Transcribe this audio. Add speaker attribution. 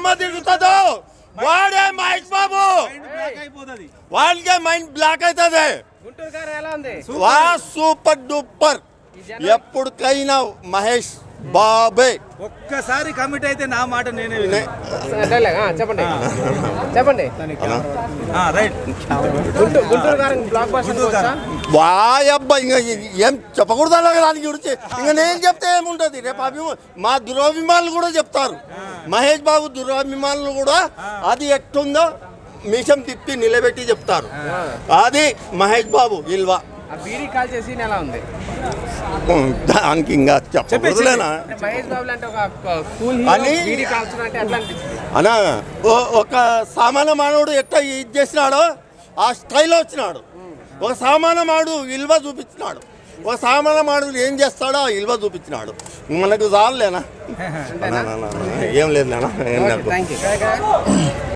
Speaker 1: దిమ్మ తిరుగుతుందో వాడే మహేష్ బాబు
Speaker 2: అయిపోతుంది
Speaker 1: వాడికే మైండ్ బ్లాక్ అవుతుంది
Speaker 3: గుంటూరు గారు ఎలా ఉంది
Speaker 1: వా సూపర్ డూపర్ ఎప్పటికైనా మహేష్ బాబే
Speaker 2: ఒక్కసారి కమిట్ అయితే నా మాట నేనే విన్నా.
Speaker 3: డైలాగ్, ఆ, చెప్పండి చెప్పండి
Speaker 2: ఆ, రైట్
Speaker 3: గుంటూరు గుంటూరు గారు బ్లాక్ బస్టర్ అనుకోవచ్చా?
Speaker 1: వాయబ్బా ఇంకా ఏం చెప్పకూడదు అలాగే దాని గురించి ఇంకా నేను చెప్తే ఏముంటుంది రేపు అభిమా మా దురాభిమానులు కూడా చెప్తారు మహేష్ బాబు దురాభిమానులు కూడా అది ఎట్టుందో మిషన్ తిప్పి నిలబెట్టి చెప్తారు అది మహేష్ బాబు విల్వ
Speaker 3: ఆ బీడీ కాల్ చేసి ఎలా ఉంది
Speaker 1: దానికి ఇంకా చెప్పలేనా
Speaker 3: అంటే మహేష్ బాబు లాంటి ఒక కూల్
Speaker 1: అని-
Speaker 3: బీడీ కాల్చున్నా అంటే ఎట్లా అనిపించింది
Speaker 1: అనా ఓ- ఒక సామాన్య మానవుడు ఎట్లా ఇది చేసినాడో ఆ స్టైల్ వచ్చినాడు ఒక సామాన్య మానవుడు విలువ చూపించినాడు ఒక సామాన్య మానవుడు ఏం చేస్తాడో ఆ విలువ చూపించినాడు మనకు చాలులేనా అనా, అనా, అనా, ఏం లేదు నాన్న ఏం నాకు
Speaker 3: థ్యాంక్ యూ